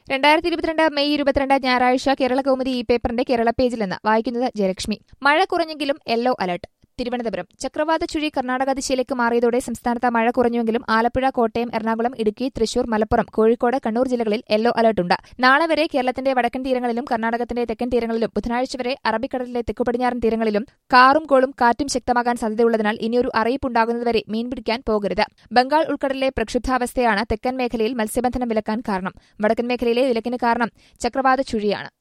രണ്ടായിരത്തി ഇരുപത്തിരണ്ട് മെയ് ഇരുപത്തിരണ്ട് ഞായറാഴ്ച കേരള കൗമുദി ഈ പേപ്പറിന്റെ കേരള പേജിൽ നിന്ന് വായിക്കുന്നത് ജയലക്ഷ്മി മഴ കുറഞ്ഞെങ്കിലും യെല്ലോ അലർട്ട് തിരുവനന്തപുരം ചക്രവാത ചുഴി കർണാടക ദിശയിലേക്ക് മാറിയതോടെ സംസ്ഥാനത്ത് മഴ കുറഞ്ഞുവെങ്കിലും ആലപ്പുഴ കോട്ടയം എറണാകുളം ഇടുക്കി തൃശൂർ മലപ്പുറം കോഴിക്കോട് കണ്ണൂർ ജില്ലകളിൽ യെല്ലോ അലർട്ടുണ്ട് നാളെ വരെ കേരളത്തിന്റെ വടക്കൻ തീരങ്ങളിലും കർണാടകത്തിന്റെ തെക്കൻ തീരങ്ങളിലും ബുധനാഴ്ച വരെ അറബിക്കടലിലെ തെക്കു പടിഞ്ഞാറൻ തീരങ്ങളിലും കാറും കോളും കാറ്റും ശക്തമാകാൻ സാധ്യതയുള്ളതിനാൽ ഇനിയൊരു അറിയിപ്പുണ്ടാകുന്നതുവരെ മീൻ പിടിക്കാൻ പോകരുത് ബംഗാൾ ഉൾക്കടലിലെ പ്രക്ഷുബ്ധാവസ്ഥയാണ് തെക്കൻ മേഖലയിൽ മത്സ്യബന്ധനം വിലക്കാൻ കാരണം വടക്കൻ മേഖലയിലെ വിലക്കിന് കാരണം ചക്രവാത ചുഴിയാണ്